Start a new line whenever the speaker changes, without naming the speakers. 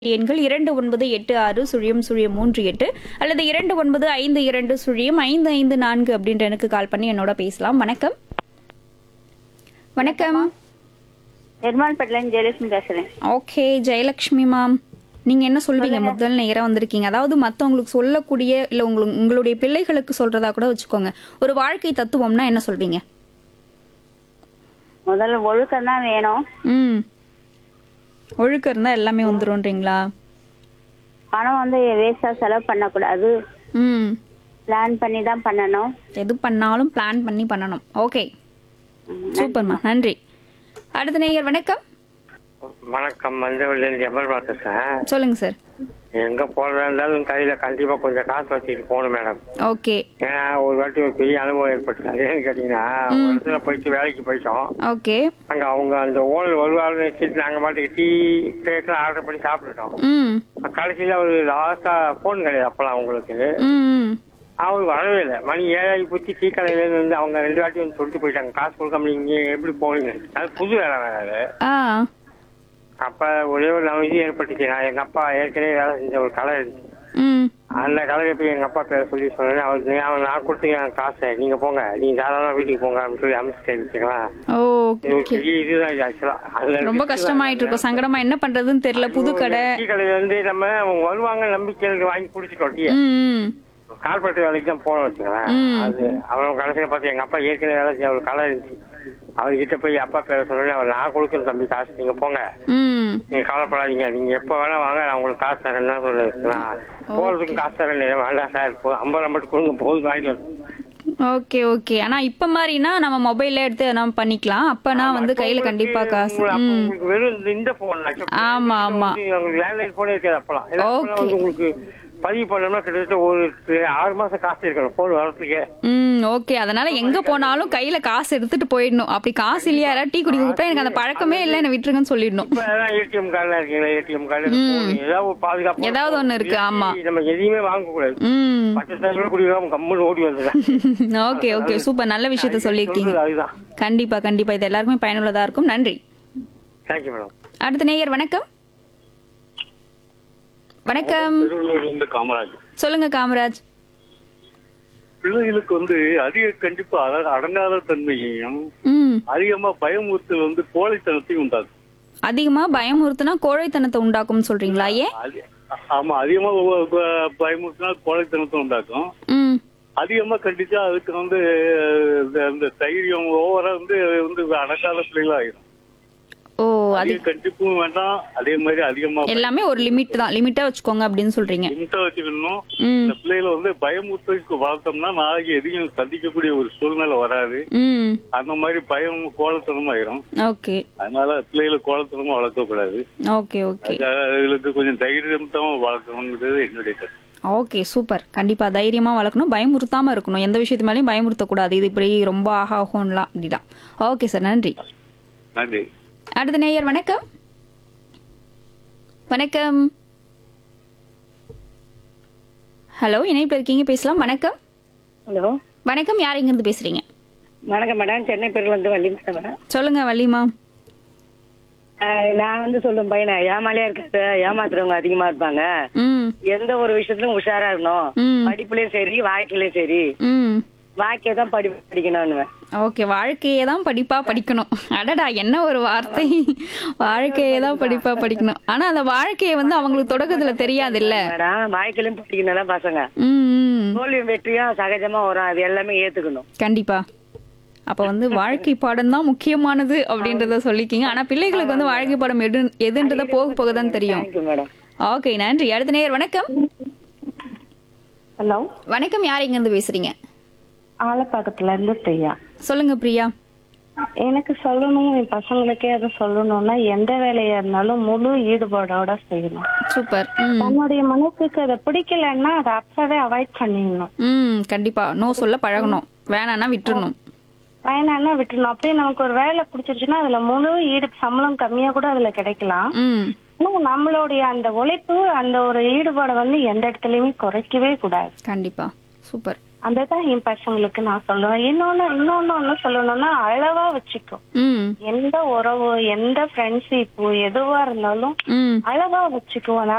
எண்கள் இரண்டு ஒன்பது எட்டு ஆறு சுழியம் சுழியம் மூன்று எட்டு அல்லது இரண்டு ஒன்பது ஐந்து இரண்டு சுழியம் ஐந்து ஐந்து நான்கு அப்படின்ற எனக்கு கால் பண்ணி என்னோட பேசலாம் வணக்கம் வணக்கம்
நிர்மால்பேட்டிலேருந்து ஜெயலட்சுமி பேசுறேன்
ஓகே ஜெயலக்ஷ்மி மேம் நீங்க என்ன சொல்வீங்க முதல் நேரம் வந்திருக்கீங்க அதாவது மத்தவங்களுக்கு சொல்லக்கூடிய இல்ல உங்களுக்கு உங்களுடைய பிள்ளைகளுக்கு சொல்றதா கூட வச்சுக்கோங்க ஒரு வாழ்க்கை தத்துவம்னா என்ன சொல்வீங்க
முதல்ல ஒழுக்கம் தான் வேணும்
ம் ஒழுக்கம் இருந்தா எல்லாமே வந்துரும்ன்றீங்களா
பணம் வந்து வேஸ்டா செலவு பண்ணக்கூடாது
ம்
பிளான் பண்ணி தான் பண்ணணும்
எது பண்ணாலும் பிளான் பண்ணி பண்ணணும் ஓகே சூப்பர்மா நன்றி அடுத்த நேயர் வணக்கம்
வணக்கம் மஞ்சள்லேருந்து எம்எல் பேசுறேன்
சொல்லுங்க சார்
எங்க போறதா இருந்தாலும் கையில கண்டிப்பா கொஞ்சம் காசு வச்சுட்டு போகணும் மேடம்
ஓகே
ஏன்னா ஒரு வாட்டி ஒரு பெரிய அனுபவம் ஏற்பட்டுச்சு அது ஏன்னு கேட்டீங்கன்னா ஒரு இடத்துல போயிட்டு வேலைக்கு போயிட்டோம்
ஓகே
அங்க அவங்க அந்த ஓனர் வருவாருன்னு வச்சுட்டு நாங்க பாட்டுக்கு டீ கேக்கு ஆர்டர் பண்ணி சாப்பிட்டுட்டோம்
ம்
கடைசியில ஒரு லாஸ்டா போன் கிடையாது அப்பலாம் அவங்களுக்கு
ம் ம்.
அவர் வரவே இல்லை மணி ஏழாகி போச்சு டீ கடையில இருந்து வந்து அவங்க ரெண்டு வாட்டி வந்து சொல்லிட்டு போயிட்டாங்க காசு கொடுக்காம நீங்க எப்படி போவீங்க அது புது வேலை வேற அது
ஆ
அப்ப ஒரே ஒரு நம்ம இது ஏற்பட்டுச்சு நான் எங்க அப்பா ஏற்கனவே வேலை செஞ்ச ஒரு கடை இருந்துச்சு
ம்
அந்த கடையில போய் எங்க அப்பா பேர சொல்லி சொன்னேன் அவருக்கு அவன் நான் கொடுத்துக்கிறேன் காசை நீங்க போங்க நீங்க தாராளமா வீட்டுக்கு போங்க அப்படின்னு சொல்லி அமைச்சிட்டேன் வச்சுக்கலாம் இது ஒரு
ஓகே
பெரிய இதுதான் இது ஆக்சுவலா அதுல
ரொம்ப கஷ்டமாயிட்டு இருக்கும் சங்கடமா என்ன பண்றதுன்னு தெரியல புது கடை
டீ கடையில இருந்து நம்ம அவங்க வருவாங்க நம்பிக்கையில வாங்கி குடிச்சிட்டோம் டீ
ம் ம்.
கார்பரேட் வேலைக்கு தான் போனோம் வச்சுக்கலாம் அது அவன் கடைசியில பார்த்து எங்க அப்பா ஏற்கனவே வேலை செஞ்ச ஒரு கடை இருந்துச்சு அவர்கிட்ட போய் அப்பா பேர சொன்னேன் அவர் நான் கொடுக்குறேன் தம்பி காசு நீங்க போங்க
ம்
நீங்க கவலைப்படாதீங்க நீங்க எப்ப வேணா வாங்க நான் உங்களுக்கு காசு தரேன் தான் சொல்லுவேன் போறதுக்கு காசு தரேன் வேண்டாம் சார் போ- ஐம்பது மட்டும் கொடுங்க போதும் வாங்கிட்டு வரேன்.
ஓகே ஓகே ஆனா இப்ப மாதிரினா நம்ம மொபைல்ல எடுத்து நம்ம பண்ணிக்கலாம் அப்பனா வந்து கையில கண்டிப்பா காசு
உங்களுக்கு அப்ப
ம்
உங்களுக்கு வெறும் இந்த- இந்த போன்
ஆமா, ஆமா.
உங்களுக்கு லேண்ட்லைன் போனே இருக்காது அப்பலாம் எல்லாம்
Okay.
வந்து உங்களுக்கு பதிவு பண்ணோம்னா கிட்டத்தட்ட ஒரு ஆறு மாசம் காசு இருக்கணும் போன் வரதுக்கே
ம் ஓகே அதனால எங்க போனாலும் கையில காசு எடுத்துட்டு போயிடணும் அப்படி காசு இல்லையா யாராவது டீ குடிக்க கூப்பிட்டா எனக்கு அந்த பழக்கமே இல்லை என்ன விட்டுருங்கன்னு சொல்லிடணும்
இப்ப ஏடிஎம் கார்டுலாம் இருக்கீங்களா ஏடிஎம் கார்டு ஏதாவது ஒரு பாதுகாப்பு
ஏதாவது ஒண்ணு இருக்கு, ஆமா.
நம்ம எதையுமே வாங்க கூடாது
ம்
பத்து தடவை குடிக்காம கம்முன்னு ஓடி வந்துடுறேன்
ஓகே ஓகே சூப்பர் நல்ல விஷயத்த சொல்லியிருக்கீங்க
சொல்றது அதுதான்
கண்டிப்பா கண்டிப்பா இது எல்லாருக்குமே பயனுள்ளதா இருக்கும் நன்றி
தேங்க்யூ மேடம்
அடுத்த நேயர் வணக்கம் வணக்கம்
திருவள்ளூர் வந்து காமராஜ்
சொல்லுங்க காமராஜ்
பிள்ளைகளுக்கு வந்து அதிக கண்டிப்பு அட- அடங்காத தன்மையையும்
ம்
அதிகமா பயமுறுத்தல் வந்து கோழைத்தனத்தையும் உண்டாக்கும்
அதிகமா பயமுறுத்துனா கோழைத்தனத்தை உண்டாக்கும்னு சொல்றீங்களா ஏன்
அது- ஆமா அதிகமா ஒ- ப- பயமுறுத்தினா கோழைத்தனத்தை உண்டாக்கும்
ம்
அதிகமா கண்டிச்சா அதுக்கு வந்து இந்த- இந்த தைரியம் ஓவரா வந்து வந்து அடங்காத பிள்ளைகளா ஆயிடும்
ஓ அது
அதிக கண்டிப்பும் வேண்டாம் அதே மாதிரி அதிகமா
எல்லாமே ஒரு லிமிட் தான் லிமிட்டா வச்சுக்கோங்க அப்படின்னு சொல்றீங்க
லிமிட்டா வச்சுக்கணும்
ம்
இந்த பிள்ளைகளை வந்து பயமுறுத்தலுக்கு வளர்த்தோம்னா நாளைக்கு எதையும் சந்திக்கக்கூடிய ஒரு சூழ்நிலை வராது
ம்
அந்த மாதிரி பயம் கோலத்தனமும் ஆயிரும்
ஓகே
அதனால பிள்ளைகளை கோலத்தனமா வளர்க்கக்கூடாது
ஓகே ஓகே
அதுகளுக்கு கொஞ்சம் தைரியம் தான் வளர்க்கணுங்கிறது என்னுடைய கருத்து
ஓகே சூப்பர் கண்டிப்பா தைரியமா வளர்க்கணும் பயமுறுத்தாம இருக்கணும் எந்த விஷயத்து மேலயும் பயமுறுத்தக்கூடாது இது இப்படி ரொம்ப ஆகா ஆகும்லாம் அப்படிதான் ஓகே சார் நன்றி
நன்றி
அடுத்த நேயர் வணக்கம் வணக்கம் ஹலோ இணைப்பில் இருக்கீங்க பேசலாம் வணக்கம்
ஹலோ
வணக்கம் யார் இங்கிருந்து பேசுறீங்க
வணக்கம் மேடம் சென்னை பேர்லேருந்து வள்ளி மேடம்
சொல்லுங்க வள்ளிமா
நான் வந்து சொல்லும் பையனை ஏமாலியா இருக்காது ஏமாத்துறவங்க அதிகமா இருப்பாங்க
ம்
எந்த ஒரு விஷயத்திலும் உஷாரா இருக்கணும்
ம்
படிப்புலயும் சரி வாழ்க்கையிலயும் சரி
ம்
வாழ்க்கையை தான் படி படிக்கணும்னு
ஓகே வாழ்க்கையே தான் படிப்பா படிக்கணும் அடடா என்ன ஒரு வார்த்தை வாழ்க்கையே தான் படிப்பா படிக்கணும் ஆனா அந்த வாழ்க்கையை வந்து அவங்களுக்கு தொடக்கத்துல தெரியாது இல்ல
மேடம் வாழ்க்கையிலும் படிக்கணும் பசங்க
ம் ம்.
தோல்வியும் வெற்றியும் சகஜமா வரும் அது எல்லாமே ஏத்துக்கணும்
கண்டிப்பா அப்ப வந்து வாழ்க்கை பாடம் தான் முக்கியமானது அப்படின்றத சொல்லிக்கிங்க ஆனா பிள்ளைகளுக்கு வந்து வாழ்க்கை பாடம் எது எதுன்றத போக போக தான் தெரியும்
தேங்க்யூ மேடம்
ஓகே நன்றி அடுத்த நேயர் வணக்கம்
ஹலோ
வணக்கம் யார் இங்க இருந்து பேசுறீங்க
ஆலப்பாக்கத்துல இருந்து பிரியா
சொல்லுங்க பிரியா
எனக்கு சொல்லணும் என் பசங்களுக்கே அதை சொல்லணும்னா எந்த வேலையா இருந்தாலும் முழு ஈடுபாடோட செய்யணும்
சூப்பர் ம்
தன்னுடைய மனசுக்கு அதை பிடிக்கலன்னா அதை அப்பவே அவாய்ட் பண்ணிடணும்
ம் கண்டிப்பா நோ சொல்ல பழகணும் வேணான்னா விட்டுறணும்
வேணான்னா விட்டுறணும் அப்படியே நமக்கு ஒரு வேலை பிடிச்சிருச்சுன்னா அதுல முழு ஈடு சம்பளம் கம்மியா கூட அதுல கிடைக்கலாம்
ம்
ஆனா நம்மளுடைய அந்த உழைப்பு அந்த ஒரு ஈடுபாடை வந்து எந்த இடத்துலயுமே குறைக்கவே கூடாது
கண்டிப்பா சூப்பர்
அதுதான் என் பசங்களுக்கு நான் சொல்லுவேன் இன்னொன்னு இன்னொன்னு ஒண்ணு சொல்லணும்னா அளவா வச்சுக்கோ
ம்
எந்த உறவு எந்த ஃப்ரெண்ட்ஷிப் எதுவா இருந்தாலும்
ம்
அளவா வச்சுக்கோ